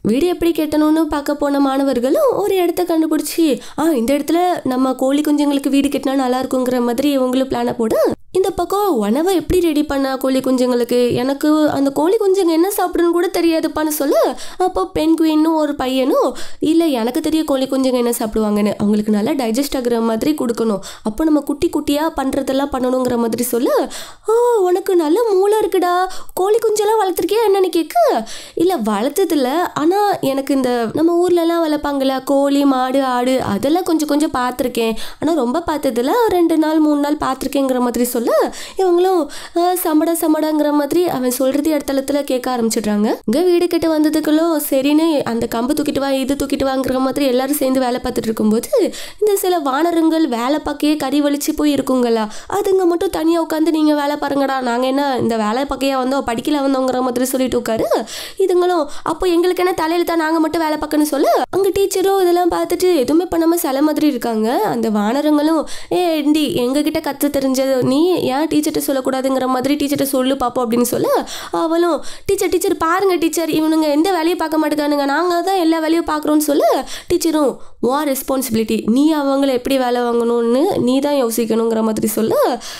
வீடு எப்படி கட்டணும்னு பார்க்க போன மாணவர்களும் ஒரு இடத்த கண்டுபிடிச்சி ஆ இந்த இடத்துல நம்ம கோழி குஞ்சுங்களுக்கு வீடு கட்டினா நல்லா இருக்குங்கிற மாதிரி இவங்களும் பிளானை போட இந்த பக்கம் உணவை எப்படி ரெடி பண்ண கோழி குஞ்சுங்களுக்கு எனக்கு அந்த கோழி குஞ்சுங்க என்ன சாப்பிடுன்னு கூட தெரியாதுப்பான்னு சொல்ல அப்போ பெண் குயின்னு ஒரு பையனும் இல்லை எனக்கு தெரிய கோழி குஞ்சுங்க என்ன சாப்பிடுவாங்கன்னு அவங்களுக்கு நல்லா டைஜஸ்ட் ஆகுற மாதிரி கொடுக்கணும் அப்போ நம்ம குட்டி குட்டியாக பண்ணுறதெல்லாம் பண்ணணுங்கிற மாதிரி சொல்ல ஓ உனக்கு நல்ல மூளை இருக்குடா கோழி குஞ்செல்லாம் வளர்த்துருக்கியா என்னன்னு கேட்க இல்லை வளர்த்ததில்ல ஆனால் எனக்கு இந்த நம்ம ஊர்லலாம் வளர்ப்பாங்கல்ல கோழி மாடு ஆடு அதெல்லாம் கொஞ்சம் கொஞ்சம் பார்த்துருக்கேன் ஆனால் ரொம்ப பார்த்ததில்ல ரெண்டு நாள் மூணு நாள் பார்த்துருக்கேங்கிற மாதிரி சொல்ல இவங்களும் "ஆ, சமட சமடங்கிற மாதிரி அவன் சொல்கிறது இடத்துல கேட்க ஆரம்பிச்சிடுறாங்க இங்கே வீடு கிட்ட வந்ததுக்குள்ளோ சரின்னு அந்த கம்பு தூக்கிட்டு வா இது தூக்கிட்டு வாங்கிற மாதிரி எல்லாரும் சேர்ந்து வேலை பார்த்துட்டு இருக்கும்போது இந்த சில வானரங்கள் வேலை பார்க்கையே கறி வலிச்சு போய் இருக்குங்களா அதுங்க மட்டும் தனியாக உட்காந்து நீங்கள் வேலை பாருங்கடா நாங்கள் என்ன இந்த வேலை பார்க்கையா வந்தோம் படிக்கல வந்தோங்கிற மாதிரி சொல்லிட்டு உட்காரு இதுங்களும் அப்போ எங்களுக்கு என்ன தலையில தான் நாங்கள் மட்டும் வேலை பார்க்கணும்னு சொல்ல அங்கே டீச்சரும் இதெல்லாம் பார்த்துட்டு எதுவுமே பண்ணாமல் சில மாதிரி இருக்காங்க அந்த வானரங்களும் ஏ இண்டி எங்ககிட்ட கற்று தெரிஞ்சது நீ ஏன் டீச்சர்கிட்ட சொல்லக்கூடாதுங்கிற மாதிரி டீச்சர்கிட்ட சொல்லு பார்ப்போம் அப்படின்னு சொல்ல அவளும் டீச்சர் டீச்சர் பாருங்க டீச்சர் இவனுங்க எந்த வேலையும் பார்க்க மாட்டேங்கானுங்க நாங்கள் தான் எல்லா வேலையும் பார்க்குறோன்னு சொல்ல டீச்சரும் வா ரெஸ்பான்சிபிலிட்டி நீ அவங்கள எப்படி வேலை வாங்கணும்னு நீ தான் யோசிக்கணுங்கிற மாதிரி சொல்ல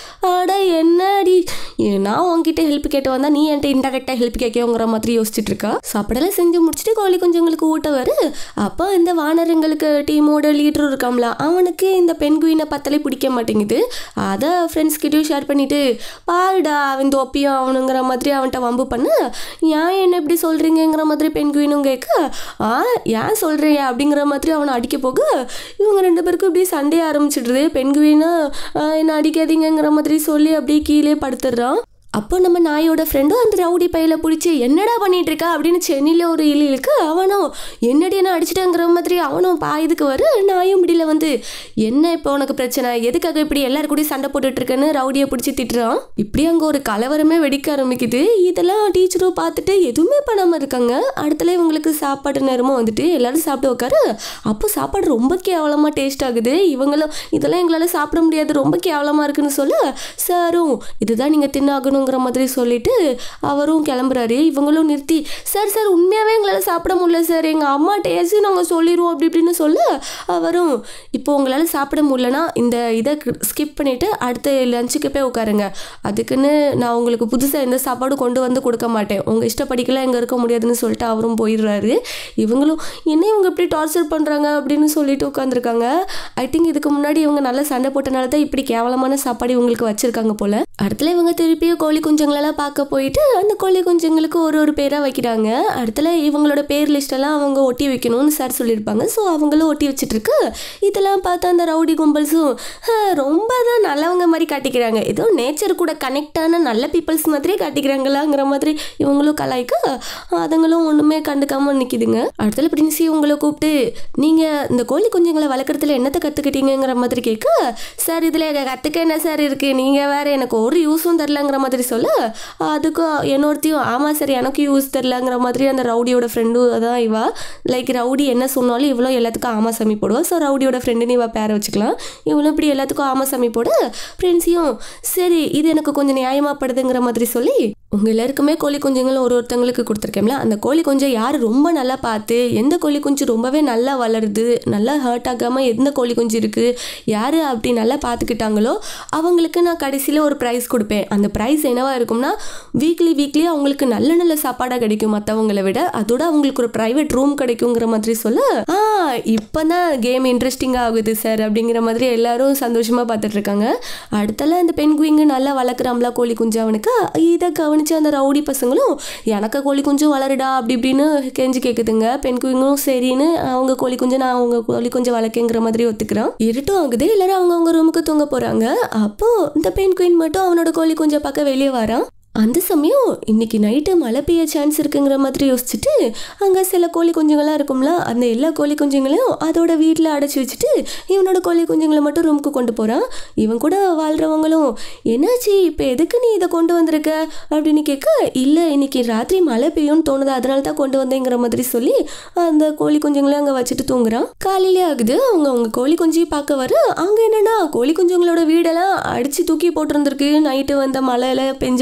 அட என்னடி ஏ, நான் உன்கிட்ட ஹெல்ப் கேட்டு வந்தா நீ என்கிட்ட இன்டெரக்டாக ஹெல்ப் கேட்கங்கிற மாதிரி யோசிச்சுட்டு இருக்கா சாப்பாடெல்லாம் செஞ்சு முடிச்சுட்டு கோழி குஞ்சுங்களுக்கு ஊட்ட வரு அப்போ இந்த வானரங்களுக்கு டீமோட லீடரும் இருக்காம்ல அவனுக்கு இந்த பெண் குயினை பத்தலே பிடிக்க மாட்டேங்குது அதை ஃப்ரெண்ட்ஸ் கிட்டயும் ஷேர் பண்ணிட்டு பாருடா அவன் தொப்பியும் அவனுங்கிற மாதிரி அவன்கிட்ட வம்பு பண்ண ஏன் என்ன இப்படி சொல்றீங்கங்கிற மாதிரி பெண் குயினும் கேட்க ஆ ஏன் சொல்றீங்க அப்படிங்கிற மாதிரி அவனை அடிக்க போக இவங்க ரெண்டு பேருக்கும் இப்படி சண்டே ஆரம்பிச்சிடுது பெண் குயினா என்ன அடிக்காதீங்கங்கிற மாதிரி சொல்லி அப்படியே கீழே படுத்துடுறான் அப்போ நம்ம நாயோட ஃப்ரெண்டும் அந்த ரவுடி பையில பிடிச்சி என்னடா பண்ணிட்டு இருக்கா அப்படின்னு சென்னையில் ஒரு இழு இழுக்கு அவனும் என்னடி என்ன அடிச்சிட்டேங்கிற மாதிரி அவனும் பாயுதுக்கு வர நாயும் முடியல வந்து என்ன இப்போ உனக்கு பிரச்சனை எதுக்காக இப்படி எல்லாரும் கூட சண்டை போட்டுட்டு இருக்கேன்னு ரவுடியை பிடிச்சி திட்டுறான் இப்படி அங்கே ஒரு கலவரமே வெடிக்க ஆரம்பிக்குது இதெல்லாம் டீச்சரும் பார்த்துட்டு எதுவுமே பண்ணாமல் இருக்காங்க அடுத்தல இவங்களுக்கு சாப்பாடு நேரமும் வந்துட்டு எல்லாரும் சாப்பிட்டு உட்காரு அப்போ சாப்பாடு ரொம்ப கேவலமாக டேஸ்ட் ஆகுது இவங்களும் இதெல்லாம் எங்களால் சாப்பிட முடியாது ரொம்ப கேவலமாக இருக்குன்னு சொல்ல சாரும் இதுதான் நீங்கள் தின்னாகணுங்கிற மாதிரி சொல்லிட்டு அவரும் கிளம்புறாரு இவங்களும் நிறுத்தி சார் சார் உண்மையாகவே எங்களால் சாப்பிட முடியல சார் எங்கள் அம்மா டேஸ்ட்டு நாங்கள் சொல்லிடுவோம் அப்படி இப்படின்னு சொல்ல அவரும் இப்போ உங்களால் சாப்பிட முடியலனா இந்த இதை ஸ்கிப் பண்ணிவிட்டு அடுத்த லஞ்சுக்கு போய் உட்காருங்க அதுக்குன்னு நான் உங்களுக்கு புதுசாக எந்த சாப்பாடும் கொண்டு வந்து கொடுக்க மாட்டேன் உங்கள் இஷ்டப்படிக்கெல்லாம் இங்கே இருக்க முடியாதுன்னு சொல்லிட்டு அவரும் போயிடுறாரு இவங்களும் என்ன இவங்க இப்படி டார்ச்சர் பண்ணுறாங்க அப்படின்னு சொல்லிட்டு உட்காந்துருக்காங்க ஐ திங்க் இதுக்கு முன்னாடி இவங்க நல்லா சண்டை போட்டனால தான் இப்படி கேவலமான சாப்பாடு இவங்களுக்கு வச்சிருக்காங்க போல அடுத்துல இவங்க திருப்பியும் கோழி குஞ்சுங்களெல்லாம் பார்க்க போயிட்டு அந்த கோழி குஞ்சுங்களுக்கு ஒரு ஒரு பேராக வைக்கிறாங்க அடுத்துல இவங்களோட பேர் லிஸ்டெல்லாம் அவங்க ஒட்டி வைக்கணும்னு சார் சொல்லியிருப்பாங்க ஸோ அவங்களும் ஒட்டி வச்சுட்டு இருக்கு இதெல்லாம் பார்த்தா அந்த ரவுடி கும்பல்ஸும் ரொம்ப தான் நல்லவங்க மாதிரி காட்டிக்கிறாங்க ஏதோ நேச்சர் கூட கனெக்டான நல்ல பீப்புள்ஸ் மாதிரியே காட்டிக்கிறாங்களாங்கிற மாதிரி இவங்களும் கலாய்க்க அதுங்களும் ஒன்றுமே கண்டுக்காம நிற்கிதுங்க அடுத்தல பிரின்சி உங்களை கூப்பிட்டு நீங்கள் இந்த கோழி குஞ்சுங்களை வளர்க்குறதுல என்னத்தை கற்றுக்கிட்டீங்கிற மாதிரி கேட்க சார் இதில் கற்றுக்க என்ன சார் இருக்குது நீங்கள் வேறு எனக்கு ஒரு யூஸும் தெரிலங்கிற மாதிரி சொல்ல அதுக்கும் என்னொருத்தையும் ஆமாம் சார் எனக்கு யூஸ் தெரிலங்கிற மாதிரி அந்த ரவுடியோட ஃப்ரெண்டும் அதான் இவா லைக் ரவுடி என்ன சொன்னாலும் இவ்வளோ எல்லாத்துக்கும் ஆமா சாமி போடுவா ஸோ ரவுடியோட ஃப்ரெண்டுன்னு இவ பேரை வச்சுக்கலாம் இவளும் இப்படி எல்லாத்துக்கும் ஆமா சாமி போட ஃப்ரெண்ட்ஸையும் சரி இது எனக்கு கொஞ்சம் நியாயமாப்படுதுங்கிற மாதிரி சொல்லி உங்கள் எல்லாருக்குமே கோழி குஞ்சுங்களும் ஒரு ஒருத்தங்களுக்கு கொடுத்துருக்கேன்ல அந்த கோழி குஞ்சை யார் ரொம்ப நல்லா பார்த்து எந்த கோழி குஞ்சு ரொம்பவே நல்லா வளருது நல்லா ஹர்ட் ஆகாமல் எந்த கோழி குஞ்சு இருக்குது யார் அப்படி நல்லா பார்த்துக்கிட்டாங்களோ அவங்களுக்கு நான் கடைசியில் ஒரு ப்ரைஸ் கொடுப்பேன் அந்த ப்ரைஸ் என்னவா இருக்கும்னா வீக்லி வீக்லி அவங்களுக்கு நல்ல நல்ல சாப்பாடாக கிடைக்கும் மற்றவங்களை விட அதோட அவங்களுக்கு ஒரு ப்ரைவேட் ரூம் கிடைக்குங்கிற மாதிரி சொல்ல ஆ இப்போ தான் கேம் இன்ட்ரெஸ்டிங்காக ஆகுது சார் அப்படிங்கிற மாதிரி எல்லாரும் சந்தோஷமாக பார்த்துட்டு இருக்காங்க அடுத்தல அந்த பெண் குயிங்கு நல்லா வளர்க்குறாம்ல கோழி குஞ்சு அவனுக்கு இதை கவனிச்சு அந்த ரவுடி பசங்களும் எனக்கு கோழி குஞ்சும் வளருடா அப்படி இப்படின்னு கெஞ்சி கேட்குதுங்க பெண் குயிங்களும் சரின்னு அவங்க கோழி குஞ்சு நான் அவங்க கோழி குஞ்சு வளர்க்கேங்கிற மாதிரி ஒத்துக்கிறான் இருட்டும் ஆகுது எல்லாரும் அவங்கவுங்க ரூமுக்கு தூங்க போகிறாங்க அப்போ இந்த பெண் குயின் மட்டும் அவனோட கோழி குஞ்சை பார்க்க வெளியே வரான் அந்த சமயம் இன்னைக்கு நைட்டு மழை பெய்ய சான்ஸ் இருக்குங்கிற மாதிரி யோசிச்சுட்டு அங்கே சில கோழி குஞ்சுங்களாம் இருக்கும்ல அந்த எல்லா கோழி குஞ்சுங்களையும் அதோட வீட்டில் அடைச்சி வச்சுட்டு இவனோட கோழி குஞ்சுங்களை மட்டும் ரூமுக்கு கொண்டு போகிறான் இவன் கூட வாழ்கிறவங்களும் என்னாச்சு இப்போ எதுக்கு நீ இதை கொண்டு வந்திருக்க அப்படின்னு கேட்க இல்லை இன்னைக்கு ராத்திரி மழை பெய்யும்னு தோணுது அதனால தான் கொண்டு வந்தேங்கிற மாதிரி சொல்லி அந்த கோழி குஞ்சுங்களையும் அங்கே வச்சுட்டு தூங்குறான் காலையிலே ஆகுது அவங்க அவங்க கோழி குஞ்சையும் பார்க்க வர அங்கே என்னன்னா கோழி குஞ்சுங்களோட வீடெல்லாம் அடிச்சு தூக்கி போட்டிருந்திருக்கு நைட்டு வந்த மழையில பெஞ்ச காத்தால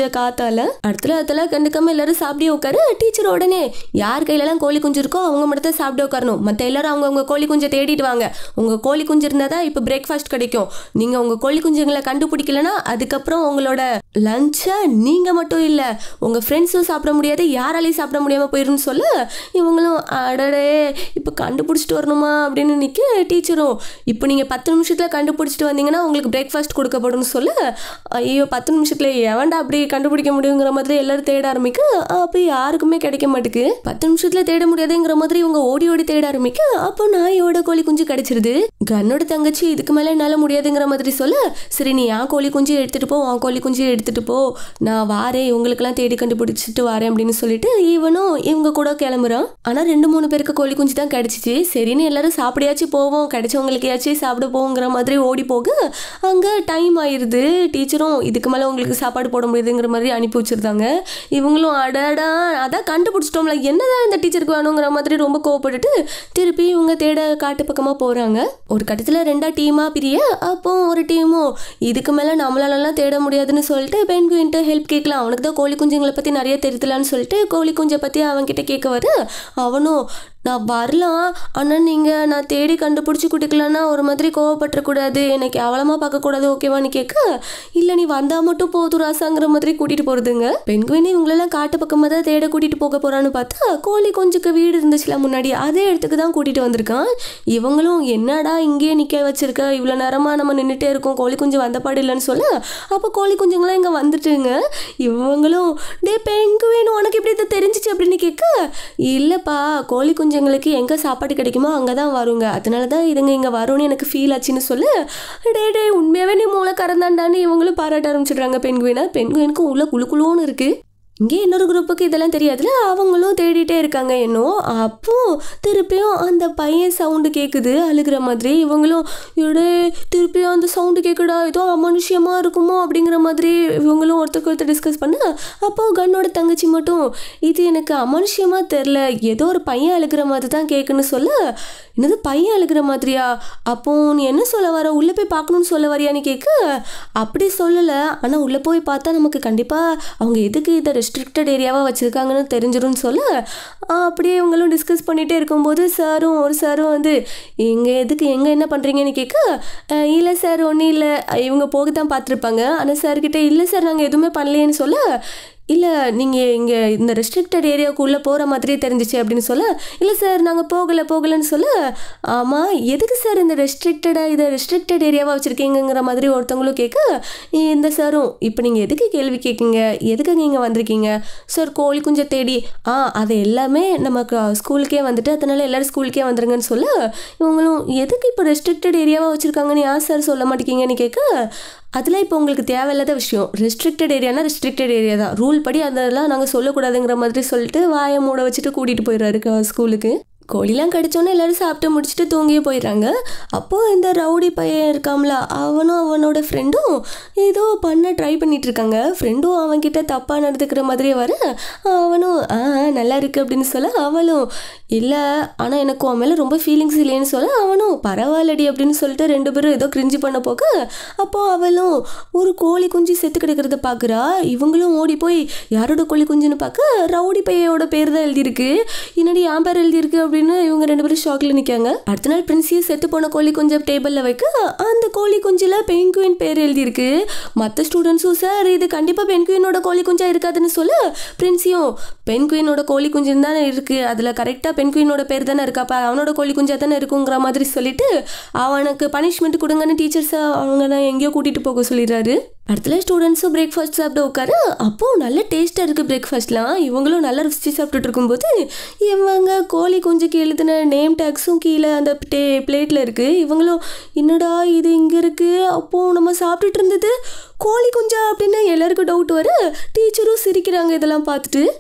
கால அடுத்துல அதெல்லாம் கண்டுக்காம எல்லாரும் சாப்பிட்டே உட்காரு டீச்சர் உடனே யார் கையிலலாம் கோழி குஞ்சு இருக்கோ அவங்க மட்டும் தான் சாப்பிட்டு உட்காரணும் மற்ற எல்லாரும் அவங்க உங்க கோழி குஞ்சை தேடிட்டு வாங்க உங்க கோழி குஞ்சு இருந்தால் தான் இப்போ பிரேக்ஃபாஸ்ட் கிடைக்கும் நீங்க உங்க கோழி குஞ்சுங்களை கண்டுபிடிக்கலனா அதுக்கப்புறம் உங்களோட லஞ்சை நீங்க மட்டும் இல்ல உங்க ஃப்ரெண்ட்ஸும் சாப்பிட முடியாது யாராலையும் சாப்பிட முடியாம போயிருன்னு சொல்ல இவங்களும் அடடே இப்போ கண்டுபிடிச்சிட்டு வரணுமா அப்படின்னு நிற்க டீச்சரும் இப்போ நீங்கள் பத்து நிமிஷத்தில் கண்டுபிடிச்சிட்டு வந்தீங்கன்னா உங்களுக்கு பிரேக்ஃபாஸ்ட் கொடுக்கப்படும்னு சொல்ல ஐயோ பத்து நிமிஷத்துல எவன்டா அப்படி கண்டுபிடிக்க முடியுங்கிற மாதிரி எல்லாரும் தேட ஆரம்பிக்க அப்போ யாருக்குமே கிடைக்க மாட்டுக்கு பத்து நிமிஷத்துல தேட முடியாதுங்கிற மாதிரி இவங்க ஓடி ஓடி தேட ஆரம்பிக்க அப்போ நாயோட கோழி குஞ்சு கிடைச்சிருது கண்ணோட தங்கச்சி இதுக்கு மேலே என்னால் முடியாதுங்கிற மாதிரி சொல்ல சரி நீ என் கோழி குஞ்சு எடுத்துட்டு போ உன் கோழி குஞ்சு எடுத்துட்டு போ நான் வாரேன் இவங்களுக்கெல்லாம் தேடி கண்டுபிடிச்சிட்டு வரேன் அப்படின்னு சொல்லிட்டு இவனும் இவங்க கூட கிளம்புறான் ஆனால் ரெண்டு மூணு பேருக்கு கோழி குஞ்சு தான் கிடைச்சிச்சு சரின்னு எல்லாரும் சாப்பிடையாச்சும் போவோம் கிடைச்சவங்களுக்கு ஏதாச்சும் சாப்பிட போங்கிற மாதிரி ஓடி போக அங்கே டைம் ஆயிருது டீச்சரும் இதுக்கு மேலே உங்களுக்கு சாப்பாடு போட முடியுதுங்கிற மாதிரி அனுப்பி வச்சிருந்தாங்க இவங்களும் அடடா அதான் கண்டுபிடிச்சிட்டோம்ல என்னதான் இந்த டீச்சருக்கு வேணுங்கிற மாதிரி ரொம்ப கோவப்பட்டுட்டு திருப்பி இவங்க தேட காட்டு பக்கமாக போகிறாங்க ஒரு கட்டத்தில் ரெண்டா டீமாக பிரிய அப்போ ஒரு டீமும் இதுக்கு மேலே நம்மளாலலாம் தேட முடியாதுன்னு சொல்லிட்டு பெண்குயின்ட்டு ஹெல்ப் கேட்கலாம் அவனுக்கு தான் கோழி குஞ்சுங்களை பற்றி நிறைய தெரியுதுலான்னு சொல்லிட்டு கோழி குஞ்சை பற்றி அவன்கிட்ட கேட்க வர அவனும் நான் வரலாம் ஆனால் நீங்கள் நான் தேடி கண்டுபிடிச்சி குடிக்கலன்னா ஒரு மாதிரி கோவப்பட்டுறக்கூடாது எனக்கு அவலமாக பார்க்கக்கூடாது ஓகேவான்னு கேட்க இல்லை நீ வந்தால் மட்டும் போதும் ராசாங்கிற மாதிரி கூட்டிகிட்டு போகிறதுங்க பெண்குயினி இவங்களெல்லாம் காட்டு பக்கமாக தான் தேட கூட்டிகிட்டு போக போகிறான்னு பார்த்தா கோழி குஞ்சுக்கு வீடு இருந்துச்சுல முன்னாடி அதே இடத்துக்கு தான் கூட்டிகிட்டு வந்திருக்கான் இவங்களும் என்னடா இங்கேயே நிற்க வச்சிருக்க இவ்வளோ நேரமாக நம்ம நின்றுட்டே இருக்கோம் கோழி குஞ்சு வந்தபாடு இல்லைன்னு சொல்ல அப்போ கோழி குஞ்சுங்களாம் இங்கே வந்துட்டுங்க இவங்களும் டே பெங்குவின் உனக்கு எப்படி இது தெரிஞ்சிச்சு அப்படின்னு கேட்க இல்லைப்பா கோழி குஞ்சுங்களுக்கு எங்கே சாப்பாடு கிடைக்குமோ அங்கே தான் வருங்க அதனால தான் இதுங்க இங்கே வரும்னு எனக்கு ஃபீல் ஆச்சுன்னு சொல்லு டே டே உண்மையாகவே நீ மூளை கறந்தாண்டான்னு இவங்களும் பாராட்ட ஆரம்பிச்சிடுறாங்க பெண்குவினை பெண்குவினுக்கு உள்ள குழு குழுன்னு இருக்குது இங்கே இன்னொரு குரூப்புக்கு இதெல்லாம் தெரியாதுல அவங்களும் தேடிட்டே இருக்காங்க இன்னும் அப்போ திருப்பியும் அந்த பையன் சவுண்டு கேட்குது அழுகிற மாதிரி இவங்களும் இடே திருப்பியும் அந்த சவுண்டு கேட்குடா ஏதோ அமனுஷியமாக இருக்குமோ அப்படிங்கிற மாதிரி இவங்களும் ஒருத்தருக்கு ஒருத்தர் டிஸ்கஸ் பண்ண அப்போ கண்ணோட தங்கச்சி மட்டும் இது எனக்கு அமனுஷியமாக தெரில ஏதோ ஒரு பையன் அழுகிற மாதிரி தான் கேட்குன்னு சொல்ல என்னது பையன் அழுகிற மாதிரியா அப்போ நீ என்ன சொல்ல வர உள்ளே போய் பார்க்கணும்னு சொல்ல வரியான்னு கேட்க அப்படி சொல்லலை ஆனால் உள்ளே போய் பார்த்தா நமக்கு கண்டிப்பாக அவங்க எதுக்கு இதை ரெஸ்ட்ரிக்டட் ஏரியாவாக வச்சுருக்காங்கன்னு தெரிஞ்சிரும்னு சொல்ல ஆஹ் அப்படியே இவங்களும் டிஸ்கஸ் பண்ணிகிட்டே இருக்கும்போது சாரும் ஒரு சாரும் வந்து இங்கே எதுக்கு எங்கே என்ன பண்ணுறீங்கன்னு கேட்க "அஹ், இல்லை சார் ஒன்றும் இல்லை இவங்க போக தான் பார்த்துருப்பாங்க ஆனால் சார்கிட்ட இல்லை சார் நாங்கள் எதுவுமே பண்ணலையேன்னு சொல்ல இல்லை நீங்கள் இங்கே இந்த ரெஸ்ட்ரிக்டட் ஏரியாவுக்குள்ளே போகிற மாதிரியே தெரிஞ்சிச்சு அப்படின்னு சொல்ல இல்லை சார் நாங்கள் போகலை போகலைன்னு சொல்ல ஆமாம் எதுக்கு சார் இந்த ரெஸ்ட்ரிக்டடாக இதை ரெஸ்ட்ரிக்டட் ஏரியாவாக வச்சுருக்கீங்கிற மாதிரி ஒருத்தவங்களும் கேட்க இந்த சாரும் இப்போ நீங்கள் எதுக்கு கேள்வி கேட்குங்க எதுக்கு நீங்கள் வந்திருக்கீங்க சார் கோழி குஞ்சை தேடி ஆ அது எல்லாமே நமக்கு ஸ்கூலுக்கே வந்துட்டு அதனால எல்லாரும் ஸ்கூலுக்கே வந்துருங்கன்னு சொல்ல இவங்களும் எதுக்கு இப்போ ரெஸ்ட்ரிக்டட் ஏரியாவாக வச்சுருக்காங்கன்னு யார் சார் சொல்ல மாட்டேங்கிங்கன்னு கேட்க அதில் இப்போ உங்களுக்கு தேவையில்லாத விஷயம் ரெஸ்ட்ரிக்டட் ஏரியானா ரெஸ்ட்ரிக்டட் ஏரியா தான் ரூல் படி அதெல்லாம் நாங்கள் சொல்லக்கூடாதுங்கிற மாதிரி சொல்லிட்டு வாயை மூட வச்சுட்டு கூட்டிகிட்டு போயிடுறாரு க- ஸ்கூலுக்கு கோழிலாம் கடிச்சோன்னே எல்லாரும் சாப்பிட்டு முடிச்சுட்டு தூங்கியே போயிடுறாங்க அப்போது இந்த ரவுடி பையன் இருக்காம்ல அவனும் அவனோட ஃப்ரெண்டும் ஏதோ பண்ண ட்ரை பண்ணிட்டு இருக்காங்க ஃப்ரெண்டும் அவன்கிட்ட தப்பாக நடந்துக்கிற மாதிரியே வர அவனும் ஆ ஆ, நல்லா இருக்கு அப்படின்னு சொல்ல அவளும் இல்லை ஆனால் எனக்கு உன் மேலே ரொம்ப ஃபீலிங்ஸ் இல்லைன்னு சொல்ல அவனும் பரவாயில்லடி அப்படின்னு சொல்லிட்டு ரெண்டு பேரும் ஏதோ கிரிஞ்சு பண்ண போக அப்போது அவளும் ஒரு கோழி குஞ்சு செத்து கிடக்கிறத பார்க்குறா இவங்களும் ஓடி போய் யாரோட கோழி குஞ்சுன்னு பார்க்க ரவுடி பையோட பேர் தான் எழுதியிருக்கு என்னடி என் பேர் எழுதியிருக்கு அப்படின்னு இவங்க ரெண்டு பேரும் ஷாக்கில் நிற்காங்க அடுத்த நாள் பிரின்சியை செத்து போன கோழி குஞ்சை டேபிளில் வைக்க அந்த கோழி குஞ்சில் பென்குயின் பேர் எழுதியிருக்கு மற்ற ஸ்டூடெண்ட்ஸும் சார் இது கண்டிப்பாக பென்குயினோட கோழி குஞ்சா இருக்காதுன்னு சொல்ல பிரின்சியும் பென்குயினோட கோழி குஞ்சுன்னு தானே இருக்குது அதில் கரெக்டாக பென்குயினோட பேர் தானே இருக்கா அப்ப அவனோட கோழி குஞ்சா தானே இருக்குங்கிற மாதிரி சொல்லிட்டு அவனுக்கு பனிஷ்மெண்ட் கொடுங்கன்னு டீச்சர்ஸை அவங்க நான் எங்கேயோ கூட்டிகிட்டு போக சொல்லிடுறாரு அடுத்த ஸ்டூடெண்ட்ஸும் பிரேக்ஃபாஸ்ட் சாப்பிட உட்காரு அப்போது நல்ல டேஸ்ட்டாக இருக்குது பிரேக்ஃபாஸ்ட்லாம் இவங்களும் நல்லா ருசிச்சு சாப்பிட்டுட்டு இருக்கும்போது இவங்க கோழி குஞ்சுக்கு எழுதின நேம் டேக்ஸும் கீழே அந்த டே பிளேட்டில் இருக்குது இவங்களும் என்னடா இது இங்கே இருக்குது அப்போது நம்ம சாப்பிட்டுட்டு இருந்தது கோழி குஞ்சா அப்படின்னு எல்லாருக்கும் டவுட் வர டீச்சரும் சிரிக்கிறாங்க இதெல்லாம் பார்த்துட்டு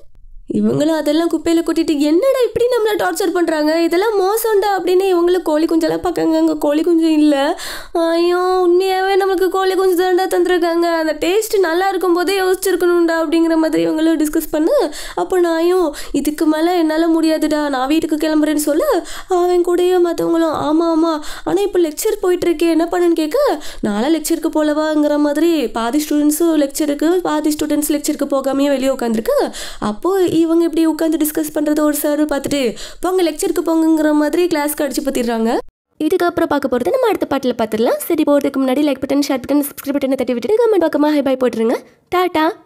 இவங்களும் அதெல்லாம் குப்பையில் கொட்டிட்டு என்னடா இப்படி நம்மளை டார்ச்சர் பண்ணுறாங்க இதெல்லாம் மோசம்டா அப்படின்னு இவங்களும் கோழி குஞ்செல்லாம் பார்க்காங்க அங்கே கோழி குஞ்சம் இல்லை ஐயோ உண்மையாகவே நம்மளுக்கு கோழி குஞ்சு தாண்டா தந்துருக்காங்க அந்த டேஸ்ட் நல்லா இருக்கும் போதே யோசிச்சிருக்கணும்டா அப்படிங்கிற மாதிரி இவங்களும் டிஸ்கஸ் பண்ணு அப்போ நாயும் இதுக்கு மேலே என்னால் முடியாதுடா நான் வீட்டுக்கு கிளம்புறேன்னு சொல்ல அவன் கூடயே மற்றவங்களும் ஆமாம் ஆமாம் ஆனால் இப்போ லெக்சர் போயிட்டுருக்கே என்ன பண்ணுன்னு கேட்க நாளை லெக்சருக்கு போலவாங்கிற மாதிரி பாதி ஸ்டூடெண்ட்ஸும் லெக்சருக்கு பாதி ஸ்டூடெண்ட்ஸ் லெக்சருக்கு போகாமையே வெளியே உட்காந்துருக்கு அப்போது இவங்க இப்படி உட்காந்து டிஸ்கஸ் பண்ணுறத ஒரு சார் பார்த்துட்டு போங்க லெக்சருக்கு போங்கங்கிற மாதிரி கிளாஸ்க்கு அடிச்சு பற்றிடுறாங்க இதுக்கப்புறம் பார்க்க போகிறது நம்ம அடுத்த பாட்டில் பார்த்துடலாம் சரி போகிறதுக்கு முன்னாடி like button share button subscribe button தட்டி விட்டுட்டு கமெண்ட் பக்கமாக ஹை பாய் போட்டுருங்க டாட்டா